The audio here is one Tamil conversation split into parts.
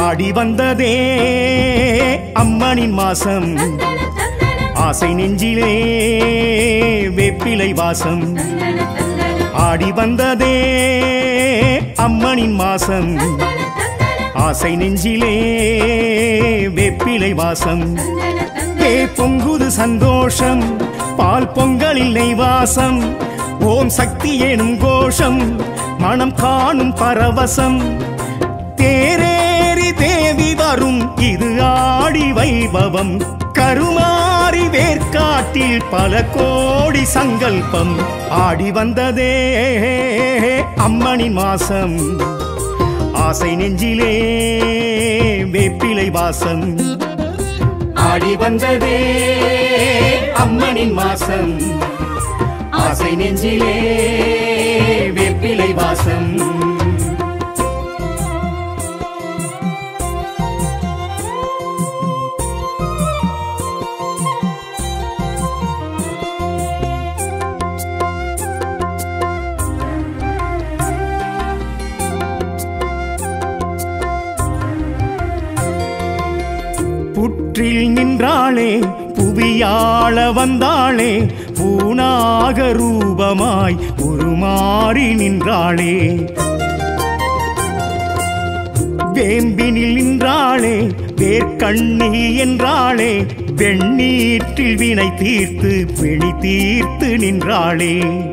ஆடி வந்ததே அம்மனின் மாசம் ஆசை நெஞ்சிலே வேப்பிலை வாசம் ஆடி வந்ததே அம்மனின் மாசம் ஆசை நெஞ்சிலே வேப்பிலை வாசம் ஏ பொங்குது சந்தோஷம் பால் பொங்கலில் நெய் வாசம் ஓம் சக்தி எனும் கோஷம் மனம் காணும் பரவசம் தேரேறி தேவி வரும் இது ஆடி வைபவம் கருமாறி வேர்க்காட்டில் பல கோடி சங்கல்பம் ஆடி வந்ததே அம்மனின் மாசம் ஆசை நெஞ்சிலே வேப்பிலை வாசம் ஆடி வந்ததே அம்மனின் மாசம் ஆசை நெஞ்சிலே வேப்பிலை வாசம் புற்றில் நின்றாளே புவியாள வந்தாளே பூனாக ரூபமாய் உருமாறி நின்றாளே வேம்பினில் நின்றாளே வேர்க்கண்ணி என்றாளே வெண்ணீற்றில் வினை தீர்த்து பிணி தீர்த்து நின்றாளே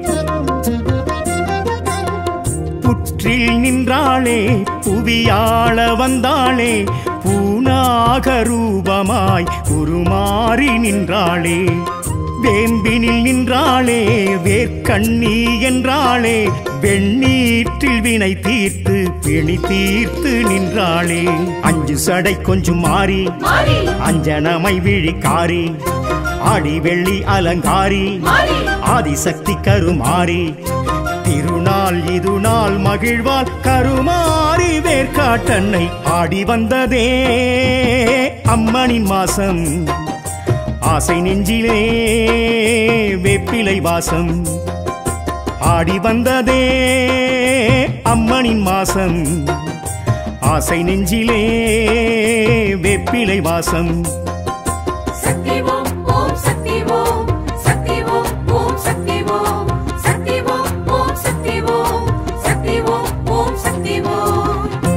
புற்றில் நின்றாளே புவியாள வந்தாளே பூனாக ரூபமாய் உருமாறி நின்றாளே வேம்பினில் நின்றாளே வேர்க்கண்ணி என்றாளே வெண்ணீற்றில் வினை தீர்த்து பிணி தீர்த்து நின்றாளே அஞ்சு சடை கொஞ்சம் மாறி அஞ்சனமை விழிக்காரி ஆடி வெள்ளி அலங்காரி ஆதிசக்தி கருமாறி திருநாள் இது நாள் மகிழ்வால் கருமாறி வேர்க்காட்டன்னை ஆடி வந்ததே அம்மனின் மாசம் ஆசை நெஞ்சிலே வேப்பிலை வாசம் ஆடி வந்ததே அம்மனின் மாசம் ஆசை நெஞ்சிலே வேப்பிலை வாசம் சக்தி ஓம் ஓம் சக்தி ஓம் சக்தி ஓம் ஓம் சக்தி ஓம் சக்தி ஓம் ஓம் சக்தி ஓம் சக்தி ஓம் ஓம் சக்தி ஓம்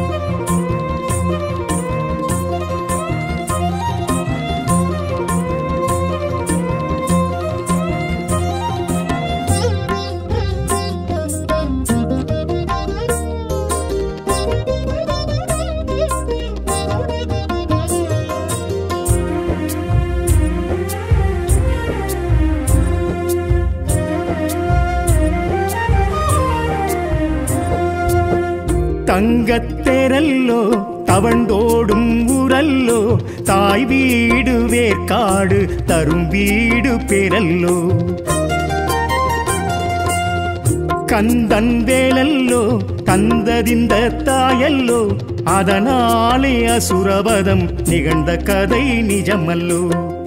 தங்கத்தேரல்லோ தவண்டோடும் ஊரல்லோ தாய் வீடு வேர்க்காடு தரும் வீடு பெறல்லோ கந்தன் வேலல்லோ தந்ததிந்த தாயல்லோ அதனாலே அசுரவதம் நிகழ்ந்த கதை நிஜமல்லோ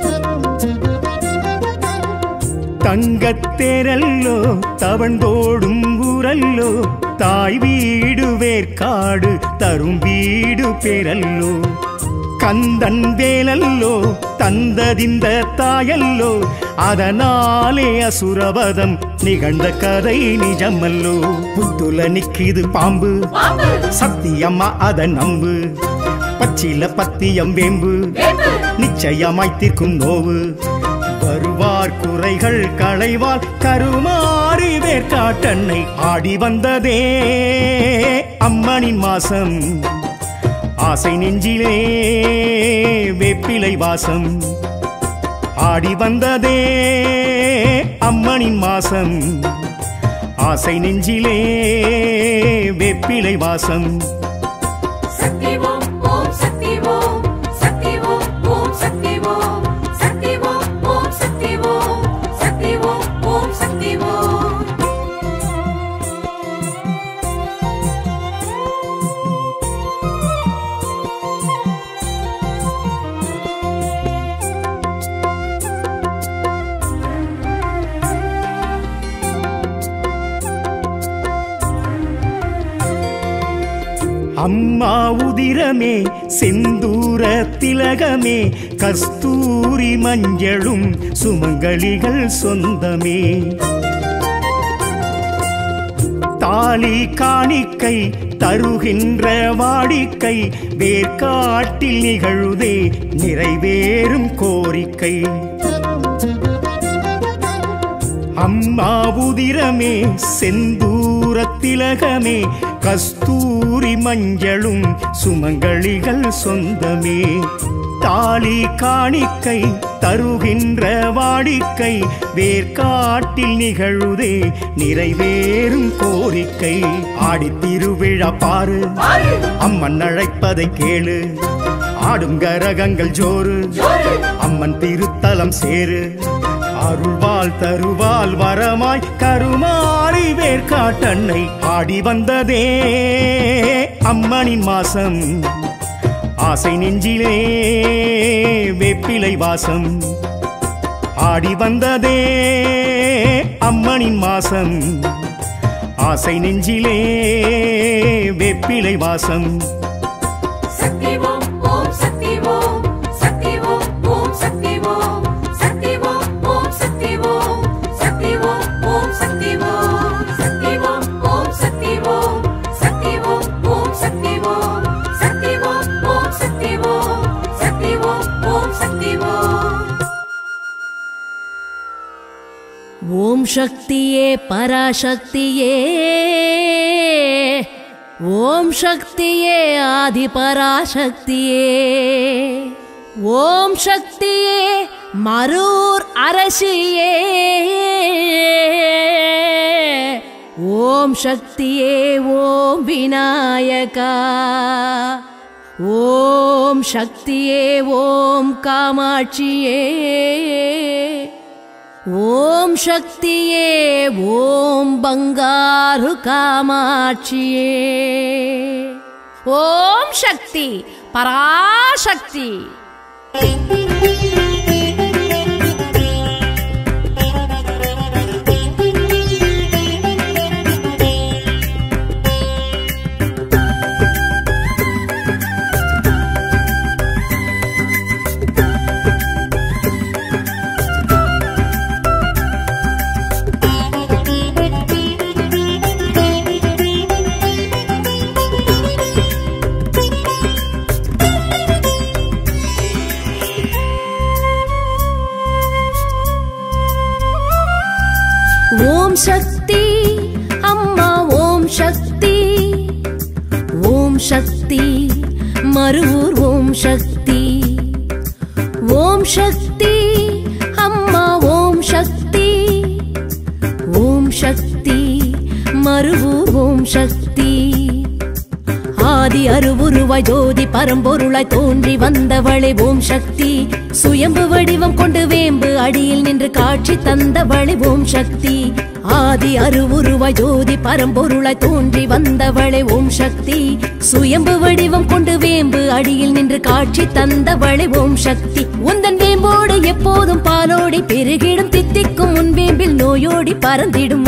தங்கத்தேரல்லோ தவண்டோடும் ஊரல்லோ தாய் வீடு வேர்க்காடு தரும் வீடு பெறல்லோ கந்தன் வேலல்லோ தந்ததிந்த தாயல்லோ அதனாலே அசுரவதம் நிகழ்ந்த கதை நிஜமல்லோ புத்துல நிக்கிது பாம்பு பாம்பு சத்தியம்மா அத நம்பு பச்சில பத்தியம் வேம்பு வேம்பு நிச்சயமாய் தீர்க்கும் நோவு வருவார் குறைகள் களைவால் கருமாறி வேர்க்காட்டன்னை ஆடி வந்ததே அம்மனின் மாசம் ஆசை நெஞ்சிலே வேப்பிலை வாசம் ஆடி வந்ததே அம்மனின் மாசம் ஆசை நெஞ்சிலே வேப்பிலை வாசம் சக்தி ஓம் ஓம் சக்தி ஓம் சக்தி ஓம் ஓம் சக்தி ஓம் சக்தி ஓம் ஓம் சக்தி ஓம் சக்தி ஓம் ஓம் சக்தி ஓம் அம்மா உதிரமே செந்தூர திலகமே கஸ்தூரி மஞ்சளும் சுமங்கலிகள் சொந்தமே தாலி காணிக்கை தருகின்ற வாடிக்கை வேர்க்காட்டில் நிகழுதே நிறைவேறும் கோரிக்கை அம்மா உதிரமே செந்தூர திலகமே கஸ்தூரி மஞ்சளும் சுமங்கலிகள் சொந்தமே தாலி காணிக்கை தருகின்ற வாடிக்கை வேர்க்காட்டில் நிகழுதே நிறைவேறும் கோரிக்கை ஆடித் திருவிழா பாரு பாரு அம்மன் அழைப்பதை கேளு ஆடும் கரகங்கள் ஜோறு ஜோறு அம்மன் திருத்தலம் சேரு அருள்வாள் தருவாள் வரமாய் கருமாறி வேர்க்காட்டன்னை ஆடி வந்ததே அம்மனின் மாசம் ஆசை நெஞ்சிலே வேப்பிலை வாசம் ஆடி வந்ததே அம்மனின் மாசம் ஆசை நெஞ்சிலே வேப்பிலை வாசம் சக்தி ஓம் ஓம் சக்தி ஓம் சக்தி ஓம் ஓம் சக்தி ஓம் சக்தி ஓம் ஓம் சக்தி ஓம் சக்தி ஓம் ஓம் சக்தி ஓம் சக்தி ஓம் ஓம் சக்தி ஓம் சக்தி ஓம் ஓம் சக்தி ஓம் சக்தி ஓம் ஓம் சக்தி ஓம் சக்தி ஓம் ஓம் சக்தி ஓம் ஓம் சக்தியே பராசக்தியே ஓம் சக்தியே ஆதி பராசக்தியே ஓம் சக்தியே மரூர் அரசியே ஓம் சக்தியே ஓம் விநாயகா ஓம் சக்தியே ஓம் காமாட்சியே ஓம் சக்தியே ஓம் பங்காரு காமாட்சியே ஓம் சக்தி பராசக்தி ஓம் சக்தி அம்மா ஓம் சக்தி ஓம் சக்தி மருவூர் ஓம் சக்தி ஓம் சக்தி அம்மா ஓம் சக்தி ஓம் சக்தி மருவூர் ஓம் சக்தி ஆதி அருவுருவாய் ஜோதி பரம்பொருளாய் தோன்றி வந்தவளே ஓம் சக்தி சுயம்பு வடிவம் கொண்டு வேம்பு அடியில் நின்று காட்சி தந்தவளே ஓம் சக்தி ஆதி அருவுருவாய் ஜோதி பரம்பொருளாய் தோன்றி வந்தவளே ஓம் சக்தி சுயம்பு வடிவம் கொண்டு வேம்பு அடியில் நின்று காட்சி தந்தவளே ஓம் சக்தி உந்தன் வேம்போடு எப்போதும் பாலோடி பெருகிடும் தித்திக்கும் உன் வேம்பில் நோயோடி பறந்திடும்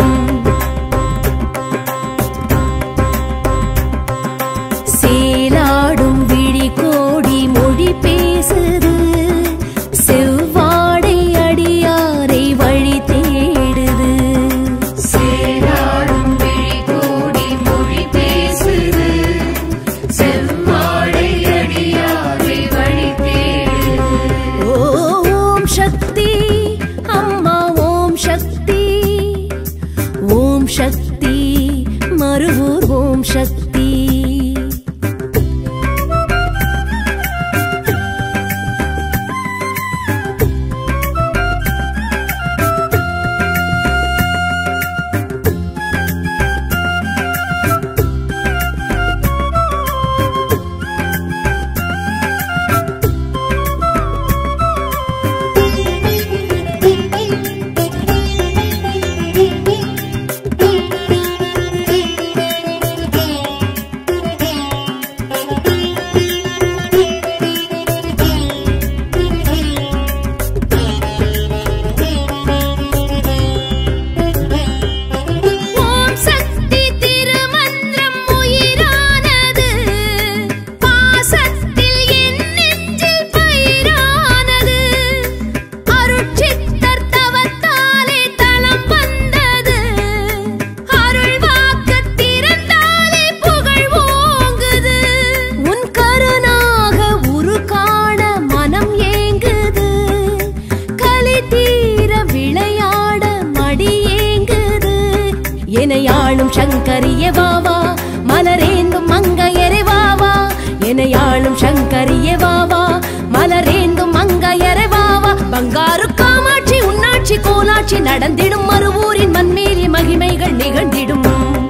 சேலாடும் விழி கோடி மொழி பேசுது செவ்வாடை அடியாரை வழி தேடுது சேராடும் விழி கூடி மொழி பேசுது செவ்வாழை அடியாரை வழி தேடுது ஓம் சக்தி அம்மா ஓம் சக்தி எனையாளும் சங்கரிய வாவா மலரேந்தும் மங்கையரை வாவா பங்காரு காமாட்சி உன்னாட்சி கோலாட்சி நடந்திடும் மறுவூரின் மண்மேலி மகிமைகள் நிகழ்ந்திடும்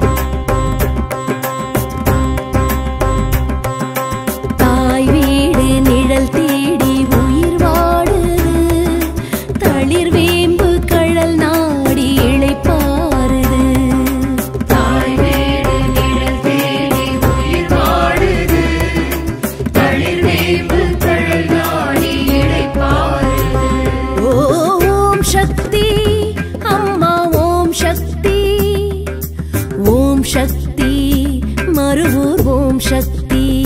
தாய் வீடு நிழல் தேடி உயிர் வாடுது தளிர் வேம்பு கழல் நாடி இளைப்பாறுது தாய் வீடு நிழல் தேடி உயிர் வாழுது தளிர் வேம்பு தழல் நாடி இழைப்பாருது ஓம் சக்தி அம்மா ஓம் சக்தி ஓம் சக்தி மறுவூர் ஓம் சக்தி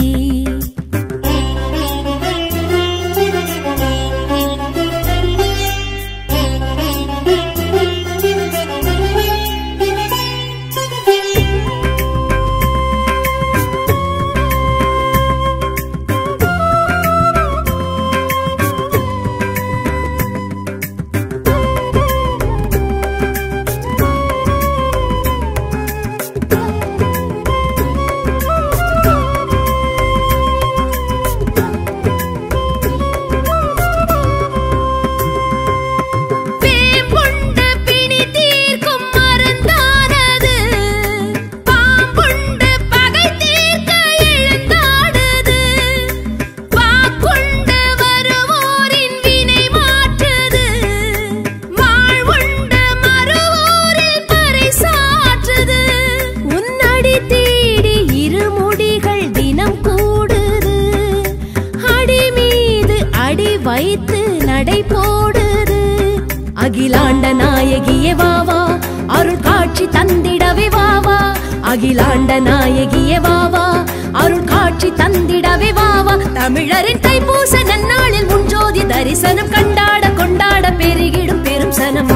வேம்புண்டு பிணி தீர்க்கும் மருந்தானது பாம்புண்டு பகை தீர்க்க எழுந்தாடுது வாக்குண்டு வருவோரின் வினை மாற்றுது வாழ்வுண்டு மறுவோரில் பறைசாற்றுது உன்னடி தேடி இருமுடிகள் தினம் கூடுது அடி மீது அடி வைத்து நடை போடுது அகிலாண்ட நாயகியே வாவா அருள் காட்சி தந்திடவே வாவா அகிலாண்ட நாயகியே வாவா அருள் காட்சி தந்திடவே வாவா தமிழரின் தைப்பூச நன்னாளில் முன்ஜோதி தரிசனம் கண்டாட கொண்டாட பெருகிடும் பெரும் சனம்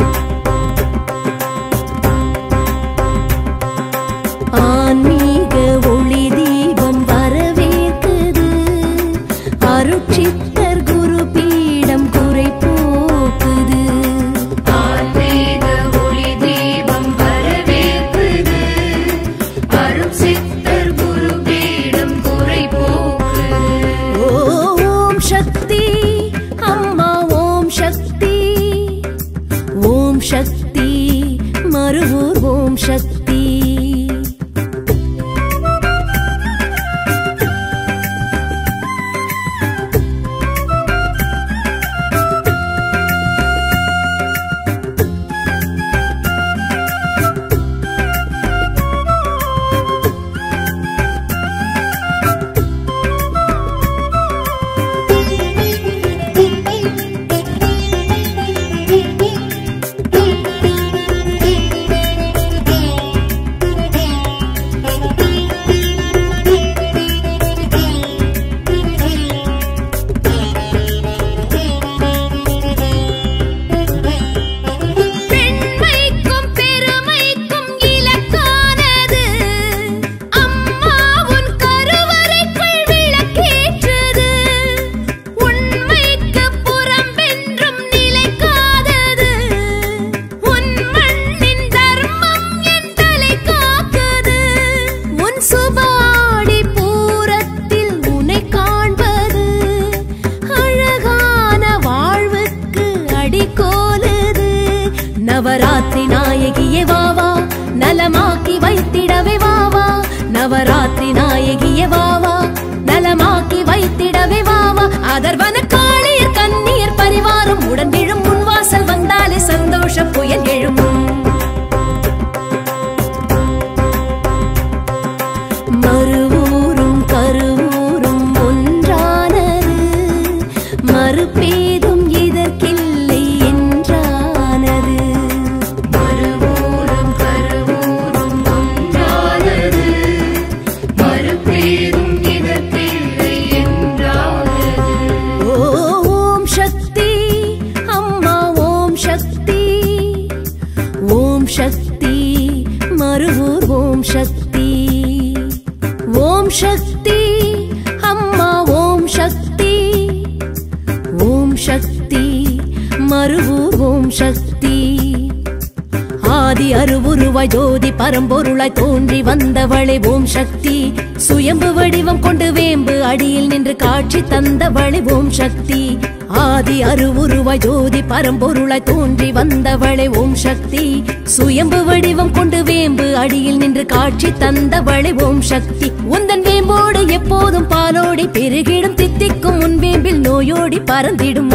ஆன்மீக ஒளி தீபம் வரவேற்குது அருட்சித்தர் குரு பீடம் குறை போக்குது ஆன்மீக ஒளி தீபம் வரவேற்புது அருள் சித்தர் குரு பீடம் குறை போக்குது ஓம் சக்தி அம்மா ஓம் சக்தி ஓம் சக்தி மறுவூர் ஓம் சக்தி பெண்மைக்கும் பெருமைக்கும் இலக்கானது அம்மா உன் கருவறைக்குள் விளக்கேற்றுது உண்மைக்கு புறம்பென்றும் நிலைக்காதது உன் மண்ணின் தர்மம் என் தலை காக்குது உன் சுபாடி பூரத்தில் உன்னை காண்பது அழகான வாழ்வுக்கு அடிக்கோலுது நவராத்திரி நாயகியே வாவா நலமாக்கி வைத்திடவே வாவா நவராத்திரி நாயகியே வாவா நலமாக்கி வைத்திடவே வாவா அதர்வன காளியர் கண்ணீர் பரிவாரம் உடன் விழும் முன்வாசல் வந்தாலே சந்தோஷ புயல் எழும் மறுவூரும் கருவூரும் ஒன்றானது மறுபேதும் இதற்கில்லை என்றானது மறுவூரும் கருவூரும் ஒன்றானது மறுபேரும் இதற்கில்லை என்றானது ஓம் சக்தி அம்மா ஓம் சக்தி ஓம் சக்தி மறுவூர் ஓம் சக்தி ஓம் சக்தி அம்மா ஓம் சக்தி ஓம் சக்தி மறுவூர் ஓம் சக்தி ஆதி ஆதி அருவுருவாய் ஜோதி பரம்பொருளாய் தோன்றி வந்தவளே ஓம் சக்தி சுயம்பு வடிவம் கொண்டு வேம்பு அடியில் நின்று காட்சி தந்தவளே ஓம் சக்தி ஆதி அருவுருவாய் ஜோதி பரம்பொருளாய் தோன்றி வந்தவளே ஓம் சக்தி சுயம்பு வடிவம் கொண்டு வேம்பு அடியில் நின்று காட்சி தந்தவளே ஓம் சக்தி உந்தன் வேம்போடு எப்போதும் பாலோடி பெருகிடும் தித்திக்கும் உன் வேம்பில் நோயோடி பறந்திடும்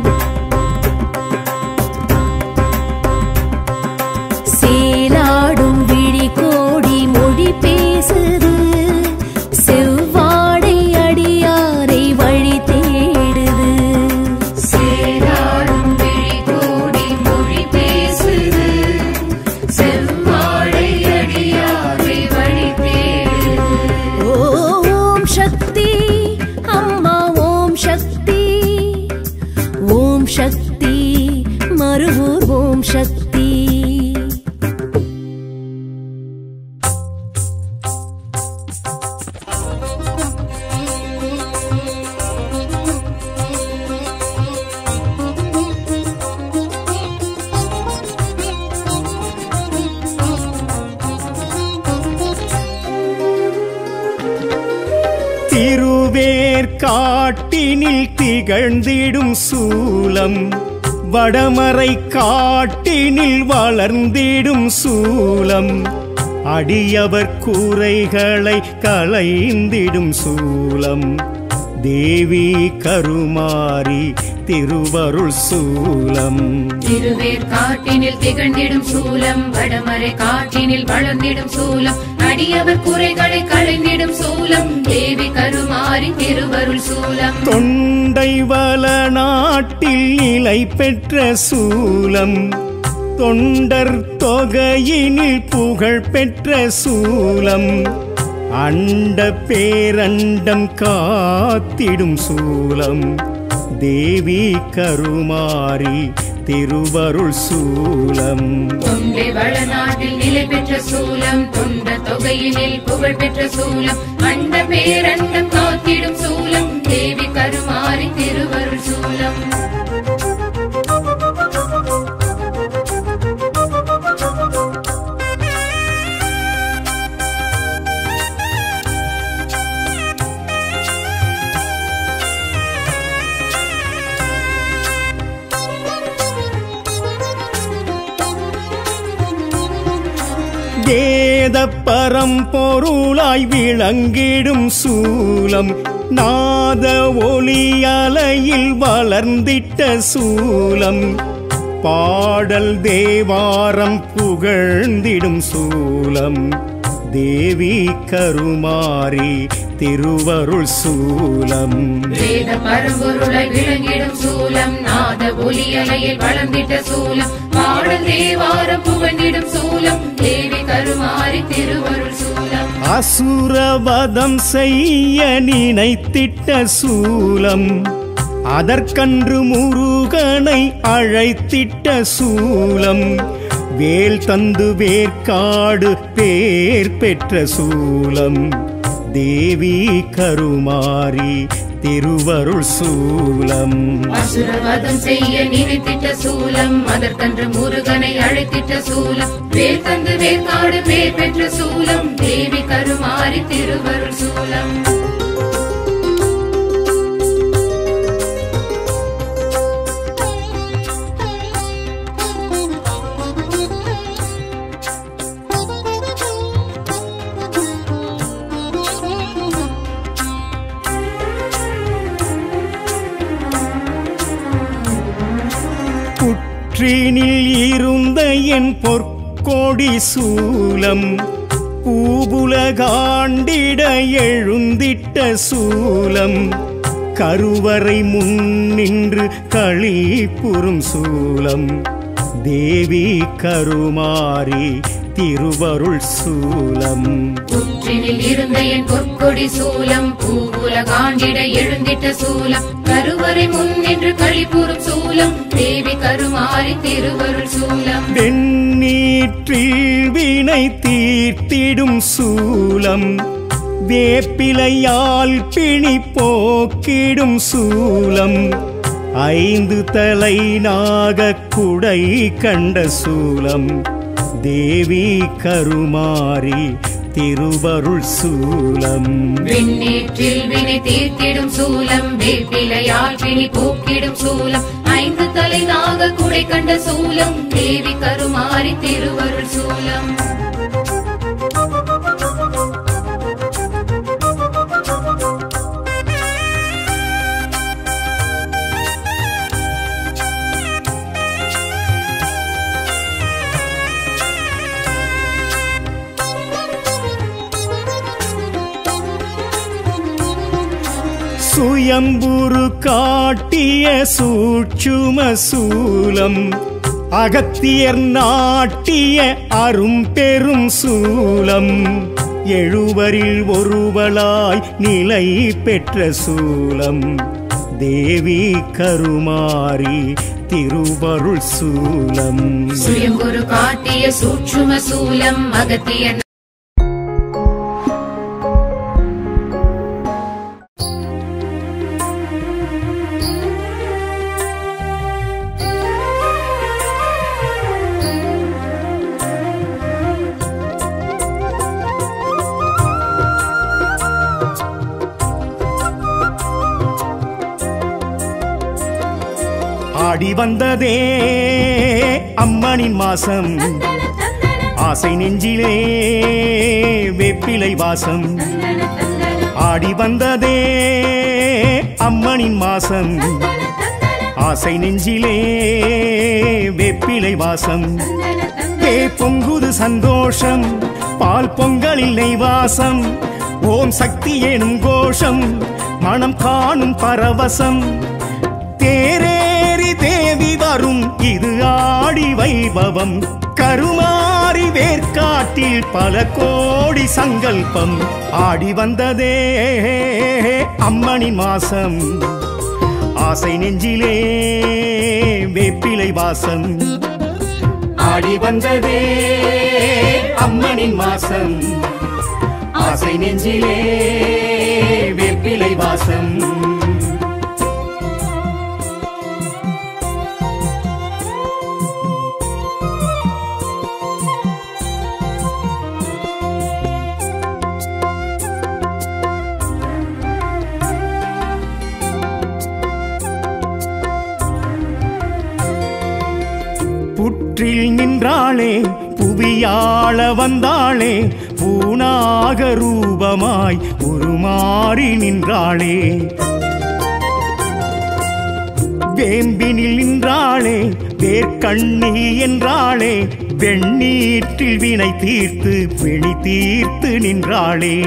சேலாடும் விழி கோடி மொழி பேசுது செவ்வாடை அடியாரை வழி தேடுது சேராடும் விழி கோடி மொழி பேசுது செவ்வாழை அடியாரை வழி தேடுது ஓம் சக்தி அம்மா ஓம் சக்தி ஓம் சக்தி மறுவூர் ஓம் சக்தி திருவேற்காட்டினில் திகழ்ந்திடும் சூலம் வடமறை காட்டினில் வளர்ந்திடும் சூலம் அடியவர் கூரைகளை களைந்திடும் சூலம் தேவி கருமாரி திருவருள் சூலம் திருவேர் காட்டினில் திகழ்ந்திடும் சூலம் வடமறை காட்டினில் வளர்ந்திடும் சூலம் அடியவர் குறைகளை களைந்திடும் சூலம் தேவி கருமாரி திருவருள் சூலம் தொண்டை வள நாட்டில் நிலை பெற்ற சூலம் தொண்டர் தொகையினில் புகழ் பெற்ற சூலம் அண்ட பேரண்டம் காத்திடும் சூலம் தேவி கருமாரி திருவருள் சூலம் தொண்டை வளநாட்டில் நிலை பெற்ற சூலம் தொண்ட தொகையினில் புகழ் பெற்ற சூலம் அண்ட பேரண்டம் காத்திடும் சூலம் தேவி கருமாரி திருவருள் சூலம் வேத பரம்பொருளாய் விளங்கிடும் சூலம் நாத ஒளி அலையில் வளர்ந்திட்ட சூலம் பாடல் தேவாரம் புகழ்ந்திடும் சூலம் தேவி கருமாரி திருவருள் சூலம் வேத பரம்பொருளை விளங்கிடும் சூலம் நாத ஒலியலையில் வளர்ந்திட்ட சூலம் பாடல் தேவாரம் புகழ்ந்திடும் சூலம் தேவி கருமாரி திருவருள் சூலம் அசுரவதம் செய்ய நினைத்திட்ட சூலம் அதற்கன்று முருகனை அழைத்திட்ட சூலம் வேல் தந்து வேர்க்காடு பேர் பெற்ற சூலம் தேவி கருமாரி திருவருள் சூலம் அசுரவதம் செய்ய நினைத்திட்ட சூலம் அதற்கன்று முருகனை அழைத்திட்ட சூலம் வேல் தந்து வேர்க்காடு பேர் பெற்ற சூலம் தேவி கருமாரி திருவருள் சூலம் புற்றினில் இருந்த என் பொற்கொடி சூலம் பூபுலகாண்டிட எழுந்திட்ட சூலம் கருவறை முன்னின்று களிப்புறும் சூலம் தேவி கருமாரி திருவருள் சூலம் புற்றினில் இருந்த என் பொற்கொடி சூலம் பூவுல காண்டிட எழுந்திட்ட சூலம் கருவறை முன் நின்று களிப்புறும் சூலம் தேவி கருமாரி திருவருள் சூலம் வெண்ணீற்றில் வினை தீர்த்திடும் சூலம் வேப்பிலையால் பிணி போக்கிடும் சூலம் ஐந்து தலை நாக குடை கண்ட சூலம் தேவி கருமாரி திருவருள் சூலம் விண்ணேற்றில் வினை தீர்த்திடும் சூலம் வேப்பிலையால் பிணி போக்கிடும் சூலம் ஐந்து தலை நாக குடை கண்ட சூலம் தேவி கருமாரி திருவருள் சூலம் சுயம்புரு காட்டிய சூட்சும சூலம் அகத்தியர் நாட்டிய அரும்பெரும் சூலம் எழுவரில் ஒருவளாய் நிலை பெற்ற சூலம் தேவி கருமாரி திருவருள் சூலம் சுயம்புரு காட்டிய சூட்சும சூலம் அகத்திய ஆடி வந்ததே அம்மனின் மாசம் ஆசை நெஞ்சிலே வெப்பிலை வாசம் ஆடி வந்ததே அம்மனின் மாசம் ஆசை நெஞ்சிலே வெப்பிலை வாசம் ஏ பொங்குது சந்தோஷம் பால் பொங்கலில் நெய்வாசம் ஓம் சக்தி எனும் கோஷம் மனம் காணும் பரவசம் தேரேறி தேவி வரும் இது ஆடி வைபவம் கருமாறி வேர்க்காட்டில் பல கோடி சங்கல்பம் ஆடி வந்ததே அம்மனின் மாசம் ஆசை நெஞ்சிலே வேப்பிலை வாசம் ஆடி வந்ததே அம்மனின் மாசம் ஆசை நெஞ்சிலே வேப்பிலை வாசம் புற்றில் நின்றாளே புவியாள வந்தாளே பூனாக ரூபமாய் உருமாறி நின்றாளே வேம்பினில் நின்றாளே வேர்க்கண்ணி என்றாளே வெண்ணீற்றில் வினை தீர்த்து பிணி தீர்த்து நின்றாளே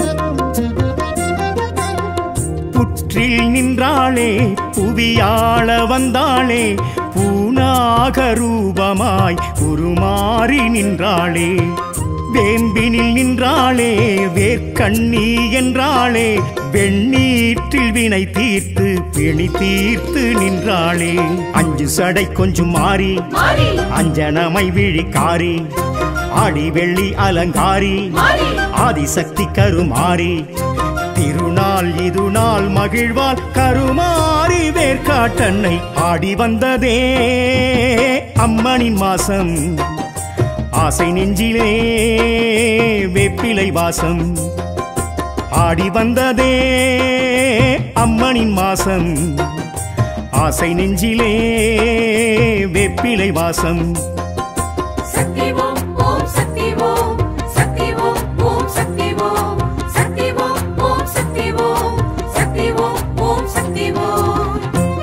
புற்றில் நின்றாளே புவியாள வந்தாளே பூனாக ரூபமாய் உருமாறி நின்றாளே வேம்பினில் நின்றாளே வேர்க்கண்ணி என்றாளே வெண்ணீற்றில் வினை தீர்த்து பிணி தீர்த்து நின்றாளே அஞ்சு சடை கொஞ்சம் மாறி மாறி அஞ்சனமை விழிக்காரி ஆடி வெள்ளி அலங்காரி மாறி ஆதிசக்தி கருமாரி திருநாள் இது நாள் மகிழ்வால் கருமாரி வேர்க்காட்டன்னை ஆடி வந்ததே அம்மனின் மாசம் ஆசை நெஞ்சிலே வேப்பிலை வாசம் ஆடி வந்ததே அம்மனின் மாசம் ஆசை நெஞ்சிலே வேப்பிலை வாசம் சக்தி ஓம் ஓம் சக்தி ஓம் சக்தி ஓம் ஓம் சக்தி ஓம் சக்தி ஓம் ஓம் சக்தி ஓம் சக்தி ஓம் ஓம் சக்தி ஓம்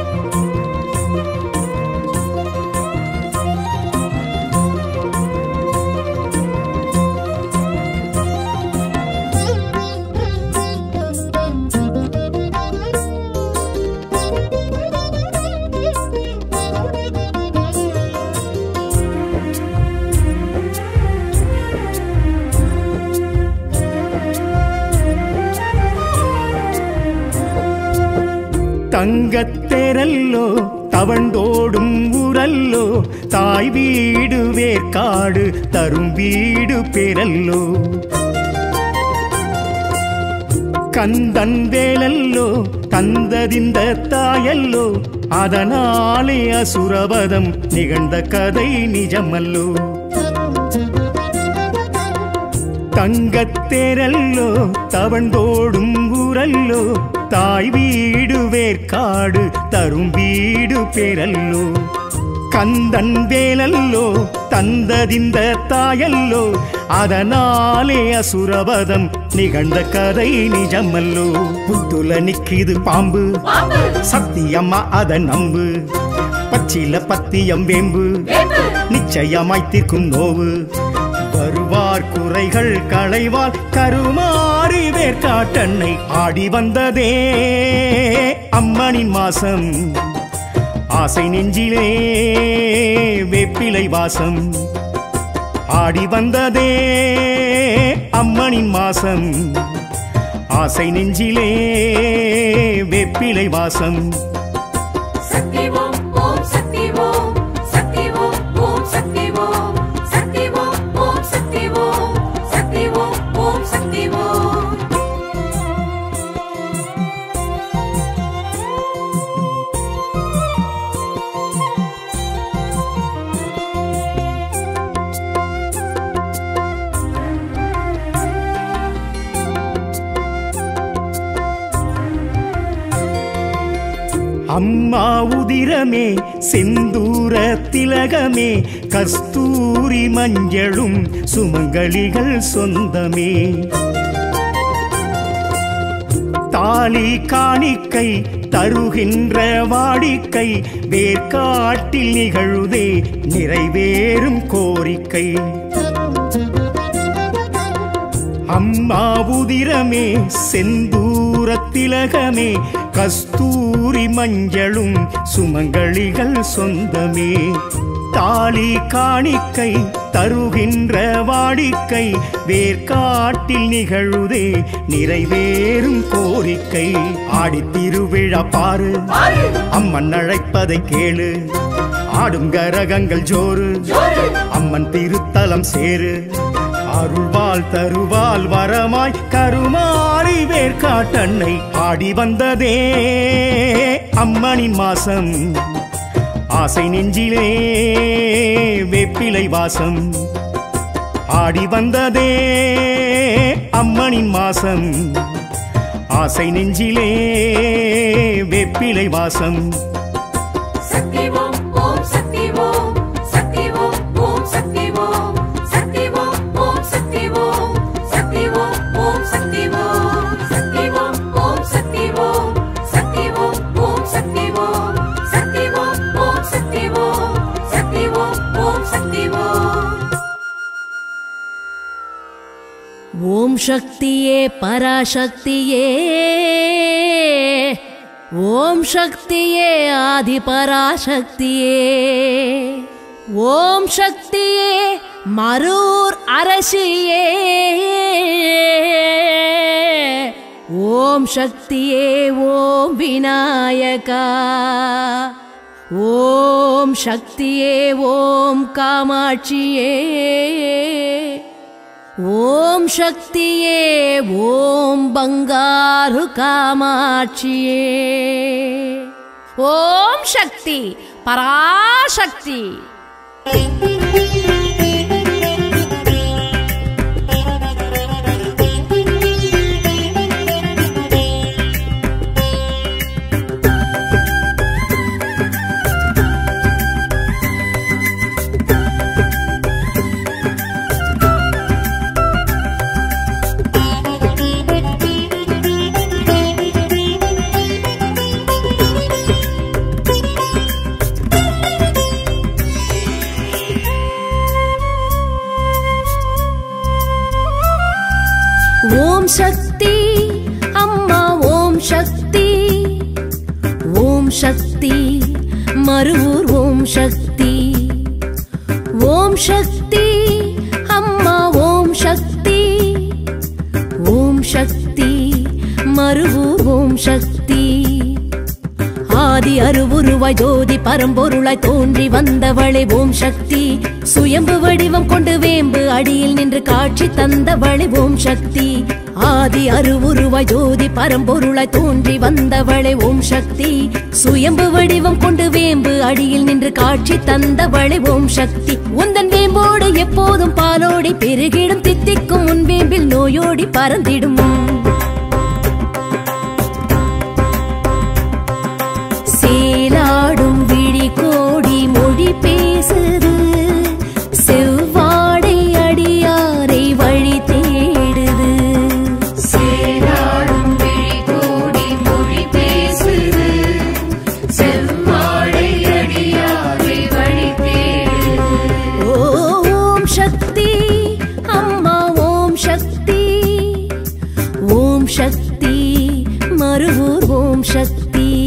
தங்கத்தெரல்லோ தவண்டோடும் உரல்லோ தாய் வீடு வேர்க்காடு தரும் வீடு பெறல்லோ கந்தன் வேலல்லோ தந்ததிந்த தாயல்லோ அதனாலே அசுரவதம் நிகழ்ந்த கதை நிஜமல்லோ தங்கத்தேரல்லோ தவழ்ந்தோடும் ஊரல்லோ தாய் வீடு வேர்க்காடு தரும் வீடு பேரல்லோ கந்தன் வேலல்லோ தந்ததிந்த தாயல்லோ அதனாலே அசுரவதம் நிகழ்ந்த கதை நிஜமல்லோ புத்துல நிக்கிது பாம்பு பாம்பு சத்தியம்மா அத நம்பு பச்சில பத்தியம் வேம்பு வேம்பு நிச்சயமாய் தீர்க்கும் நோவு வருவார் குறைகள் களைவால் கருமாறி வேர்க்காட்டன்னை ஆடி வந்ததே அம்மனின் மாசம் ஆசை நெஞ்சிலே வேப்பிலை வாசம் ஆடி வந்ததே அம்மனின் மாசம் ஆசை நெஞ்சிலே வேப்பிலை வாசம் சக்தி ஓம் ஓம் சக்தி ஓம் சக்தி ஓம் ஓம் சக்தி ஓம் சக்தி ஓம் ஓம் சக்தி ஓம் சக்தி ஓம் ஓம் சக்தி ஓம் அம்மா உதிரமே செந்தூர திலகமே கஸ்தூரி மஞ்சளும் சுமங்கலிகள் சொந்தமே தாலி காணிக்கை தருகின்ற வாடிக்கை வேர்க்காட்டில் நிகழுதே நிறைவேறும் கோரிக்கை அம்மா உதிரமே செந்தூர திலகமே கஸ்தூரி மஞ்சளும் சுமங்கலிகள் சொந்தமே தாலி காணிக்கை தருகின்ற வாடிக்கை வேர்க்காட்டில் நிகழுதே நிறைவேறும் கோரிக்கை ஆடித் திருவிழா பாரு பாரு அம்மன் அழைப்பதை கேளு ஆடும் கரகங்கள் ஜோறு ஜோரு அம்மன் திருத்தலம் சேரு அருள்வாள் தருவாள் வரமாய் கருமாறி வேர்க்காட்டன்னை ஆடி வந்ததே அம்மனின் மாசம் ஆசை நெஞ்சிலே வேப்பிலை வாசம் ஆடி வந்ததே அம்மனின் மாசம் ஆசை நெஞ்சிலே வேப்பிலை வாசம் சக்தி ஓம் ஓம் சக்தி ஓம் சக்தி ஓம் ஓம் சக்தி ஓம் சக்தி ஓம் ஓம் சக்தி ஓம் சக்தி ஓம் ஓம் சக்தி ஓம் சக்தி ஓம் ஓம் சக்தி ஓம் சக்தி ஓம் ஓம் சக்தி ஓம் சக்தி ஓம் ஓம் சக்தி ஓம் சக்தி ஓம் ஓம் சக்தி ஓம் ஓம் சக்தியே பராசக்தியே ஓம் சக்தியே ஆதி பராசக்தியே ஓம் சக்தியே மரூர் அரசியே ஓம் சக்தியே ஓம் விநாயகா ஓம் சக்தியே ஓம் காமாட்சியே ஓம் சக்தியே ஓம் பங்காரு காமாட்சியே ஓம் சக்தி பராசக்தி ஓம் சக்தி அம்மா ஓம் சக்தி ஓம் சக்தி மருவூர் ஓம் சக்தி ஓம் சக்தி அம்மா ஓம் சக்தி ஓம் சக்தி மருவூர் ஓம் சக்தி ஆதி அருவுருவாய் ஜோதி பரம்பொருளாய் தோன்றி வந்தவளே ஓம் சக்தி சுயம்பு வடிவம் கொண்டு வேம்பு அடியில் நின்று காட்சி தந்தவளே ஓம் சக்தி ஆதி அருவுருவாய் ஜோதி பரம்பொருளாய் தோன்றி வந்தவளே ஓம் சக்தி சுயம்பு வடிவம் கொண்டு வேம்பு அடியில் நின்று காட்சி தந்தவளே ஓம் சக்தி உந்தன் வேம்போடு எப்போதும் பாலோடி பெருகிடும் தித்திக்கும் உன் வேம்பில் நோயோடி பறந்திடும் சேலாடும் விழி கோடி மொழி பேசுது செவ்வாடை அடியாரை வழி தேடுது சேராடும் விழி கோடி மொழி பேசுது செவ்வாழை அடியாரை வழி தேடுது ஓம் சக்தி அம்மா ஓம் சக்தி ஓம் சக்தி மறுவூர் ஓம் சக்தி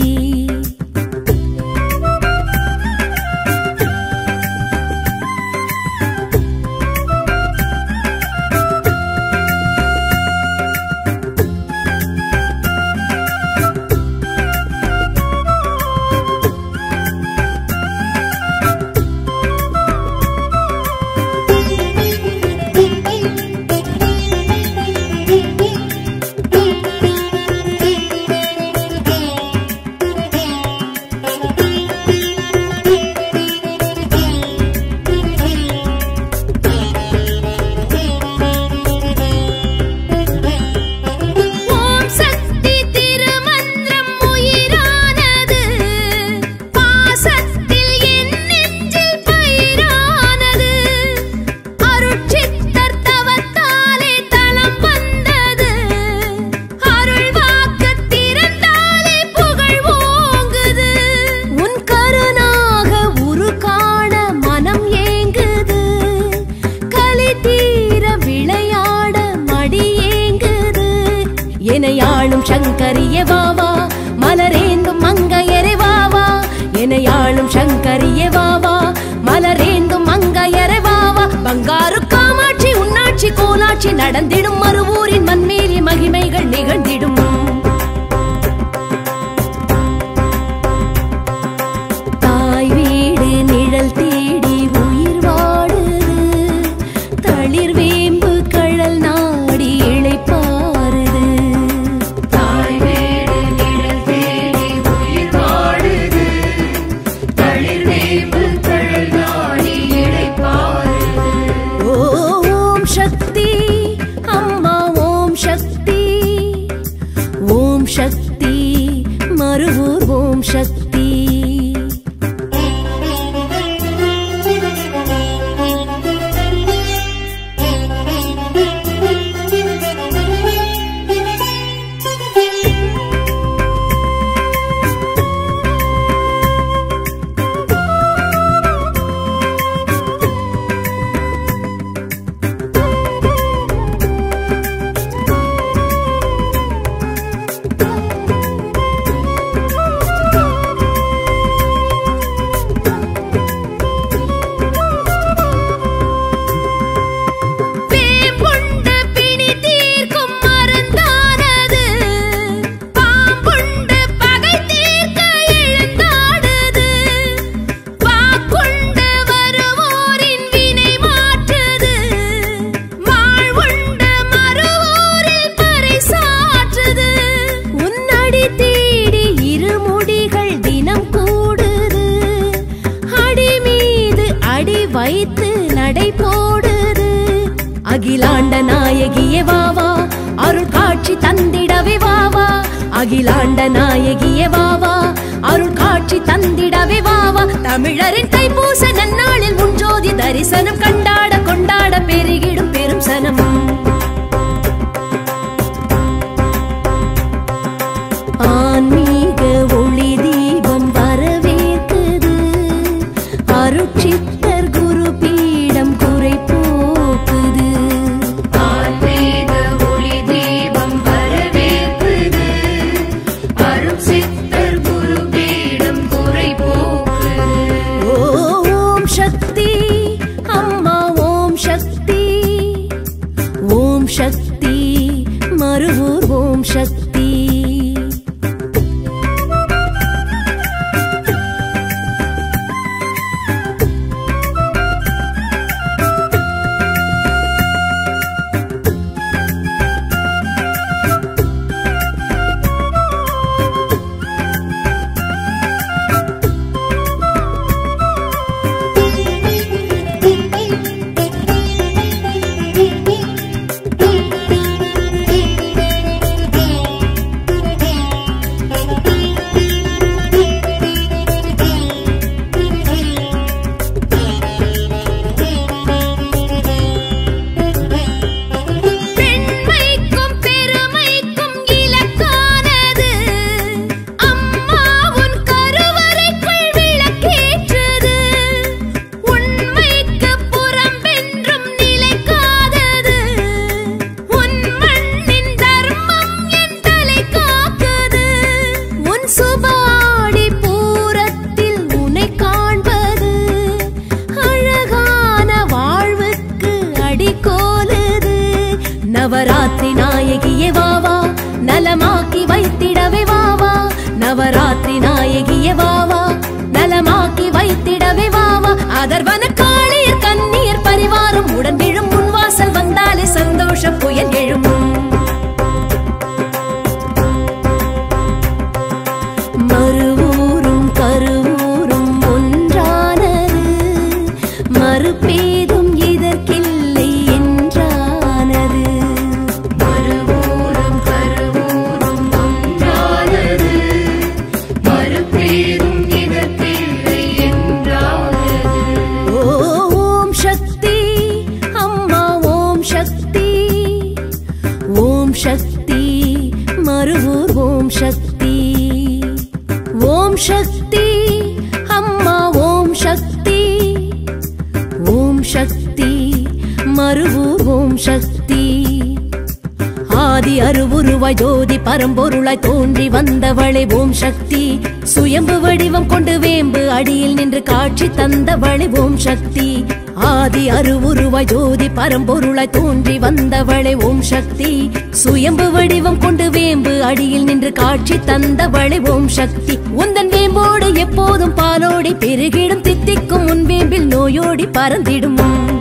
ஓம் சக்தி திருமந்திரம் உயிரானது பாசத்தில் என் நெஞ்சில் பயிரானது அருட்சித்தர் தவத்தாலே தலம் வந்தது அருள் வாக்கு திறந்தாலே புகழ் ஓங்குது உன் கருணாக உரு காண மனம் ஏங்குது கலி தீர விளையாட மடி ஏங்குது எனையாளும் சங்கரிய வாவா மலரேந்தும் மங்கையரை வாவா எனையாளும் சங்கரிய வாவா மலரேந்தும் மங்கையரை வாவா பங்காரு காமாட்சி உன்னாட்சி கோலாட்சி நடந்திடும் மறுவூரின் மண்மேலி மகிமைகள் நிகழ்ந்திடும் தாய் வீடு நிழல் தேடி உயிர் வாடுது தளிர் வேம்பு கழல் நாடி இளைப்பாறுது தாய் வீடு நிழல் தேடி உயிர் வாடுது தளிர் வேம்பு தழல் நாடி இளைப்பாறுது ஓம் சக்தி அம்மா ஓம் சக்தி ஓம் சக்தி மறுவூர் ஓம் சக்தி வேம்புண்ட பிணி தீர்க்கும் மருந்தானது பாம்புண்டு பகை தீர்க்க எழுந்தாடுது வாக்குண்டு வருவோரின் வினை மாற்றுது வாழ்வுண்டு மறுவோரில் பறைசாற்றுது உன்னடி தேடி இருமுடிகள் தினம் கூடுது அடி மீது அடி வைத்து நடை போடுது அகிலாண்ட நாயகியே வாவா அருள் காட்சி தந்திடவே வாவா அகிலாண்ட நாயகியே வாவா அருள் காட்சி தந்திடவே வாவா தமிழரின் தைப்பூச நன்னாளில் முன்ஜோதி தரிசனம் கண்டாட கொண்டாட பெருகிடும் பெரும் சனம் ஆன்மீக ஒளி தீபம் வரவேற்குது அருட்சித்தர் குரு பீடம் குறை போக்குது ஆன்மீக ஒளி தீபம் வரவேற்குது அரும் சித்தர் குரு பீடம் குறை போக்குது ஓம் சக்தி அம்மா வைத்திடவே வாவா நவராத்திரி நாயகிய வாவா நலமாக்கி வைத்திடவே வாவா அதர்வன காளியர் கண்ணீர் பரிவாரம் உடன் விழும் முன்வாசல் வந்தாலே சந்தோஷ புயல் எழும் மறுவூரும் கருவூரும் ஒன்றானது மறுபேதும் இதற்கில்லை என்றானது மறுவூரும் கருவூரும் ஒன்றானது மறுபேரும் இதற்கில்லை என்றானது ஓம் சக்தி அம்மா ஓம் சக்தி ஓம் சக்தி மறுவூர் ஓம் சக்தி ஓம் சக்தி அம்மா ஓம் சக்தி ஓம் சக்தி மறுவூர் ஓம் சக்தி ஆதி அருவுருவாய் ஜோதி பரம்பொருளாய் தோன்றி வந்தவளே ஓம் சக்தி சுயம்பு வடிவம் கொண்டு வேம்பு அடியில் நின்று காட்சி தந்தவளே ஓம் சக்தி ஆதி அருவுருவாய் ஜோதி பரம்பொருளாய் தோன்றி வந்தவளே ஓம் சக்தி சுயம்பு வடிவம் கொண்டு வேம்பு அடியில் நின்று காட்சி தந்தவளே ஓம் சக்தி உந்தன் வேம்போடு எப்போதும் பாலோடி பெருகிடும் தித்திக்கும் உன் வேம்பில் நோயோடி பறந்திடும்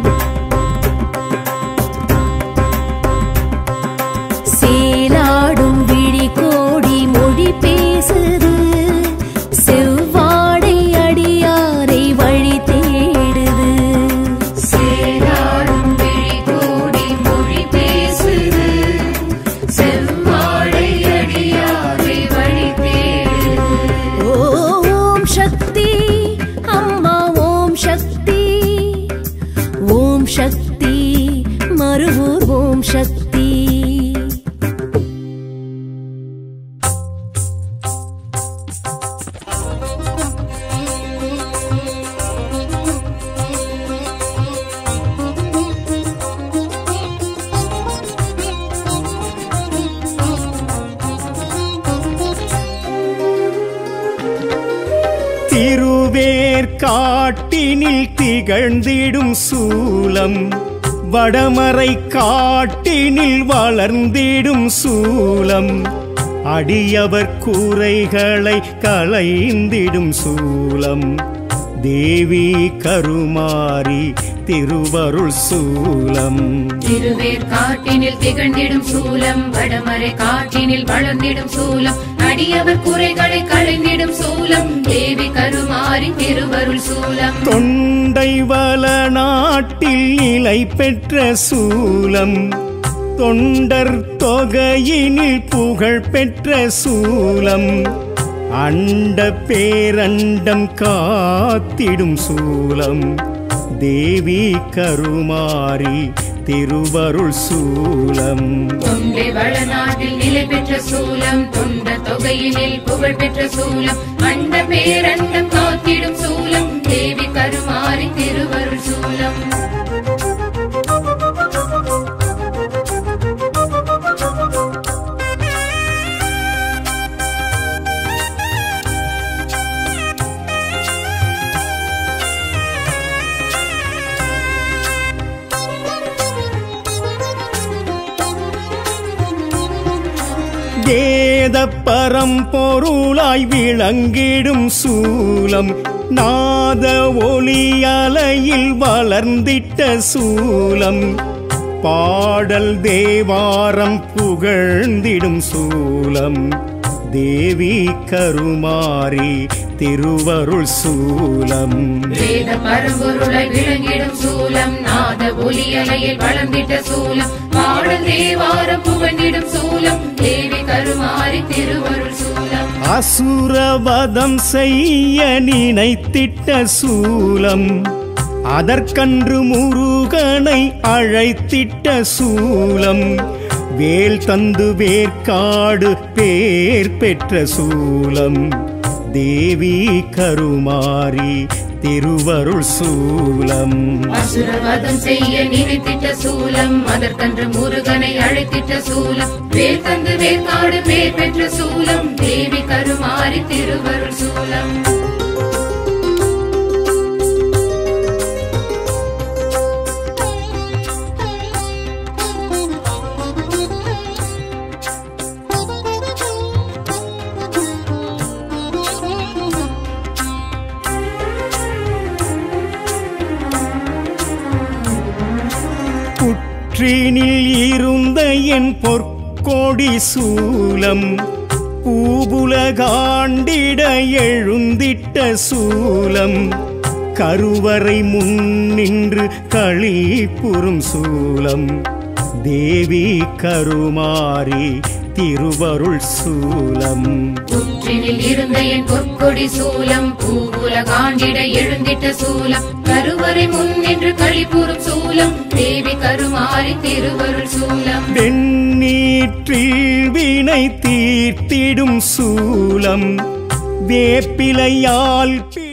சேலாடும் விழி கோடி மொழி பேசுது செவ்வாடை அடியாரை வழி தேடுது சேராடும் விழி கோடி மொழி பேசுது செவ்வாழை அடியாரை வழி தேடுது ஓம் சக்தி அம்மா ஓம் சக்தி ஓம் சக்தி மறுவூர் ஓம் சக்தி திருவேற்காட்டினில் திகழ்ந்திடும் சூலம் வடமறை காட்டினில் வளர்ந்திடும் சூலம் அடியவர் கூரைகளை களைந்திடும் சூலம் தேவி கருமாரி திருவருள் சூலம் திருவேர் காட்டினில் திகழ்ந்திடும் சூலம் வடமறை காட்டினில் வளர்ந்திடும் சூலம் அடியவர் குறைகளை களைந்திடும் சூலம் தேவி கருமாரி திருவருள் சூலம் தொண்டை வள நாட்டில் நிலை பெற்ற சூலம் தொண்டர் தொகையினில் புகழ் பெற்ற சூலம் அண்ட பேரண்டம் காத்திடும் சூலம் தேவி கருமாரி திருவருள் சூலம் தொண்டை வளநாட்டில் நிலை பெற்ற சூலம் தொண்ட தொகையினில் புகழ் பெற்ற சூலம் அண்ட பேரண்டம் காத்திடும் சூலம் தேவி கருமாரி திருவருள் சூலம் வேத பரம்பொருளாய் விளங்கிடும் சூலம் நாத ஒளி அலையில் வளர்ந்திட்ட சூலம் பாடல் தேவாரம் புகழ்ந்திடும் சூலம் தேவி கருமாரி திருவருள் சூலம் வேத பரம்பொருளை விளங்கிடும் சூலம் நாத ஒலியலையில் வளர்ந்திட்ட சூலம் பாடல் தேவாரம் புகழ்ந்திடும் சூலம் தேவி கருமாரி திருவருள் சூலம் அசுரவதம் செய்ய நினைத்திட்ட சூலம் அதற்கன்று முருகனை அழைத்திட்ட சூலம் வேல் தந்து வேர்க்காடு பேர் பெற்ற சூலம் தேவி கருமாரி திருவருள் சூலம் அசுரவதம் செய்ய நினைத்திட்ட சூலம் அதற்கன்று முருகனை அழைத்திட்ட சூலம் வேல் தந்து வேற்காடு பேர் பெற்ற சூலம் தேவி கருமாரி திருவருள் சூலம் ஊற்றினில் இருந்த என் பொற்கொடி சூலம் பூபுலகாண்டிட எழுந்திட்ட சூலம் கருவறை முன் நின்று களிப்புறும் சூலம் தேவி கருமாரி திருவருள் சூலம் புற்றினில் இருந்த என் பொற்கொடி சூலம் பூவுல காண்டிட எழுந்திட்ட சூலம் கருவறை முன் நின்று கழிப்புறும் சூலம் தேவி கருமாரி திருவருள் சூலம் வெண்ணீற்றில் வினை தீர்த்திடும் சூலம் வேப்பிலையால் பி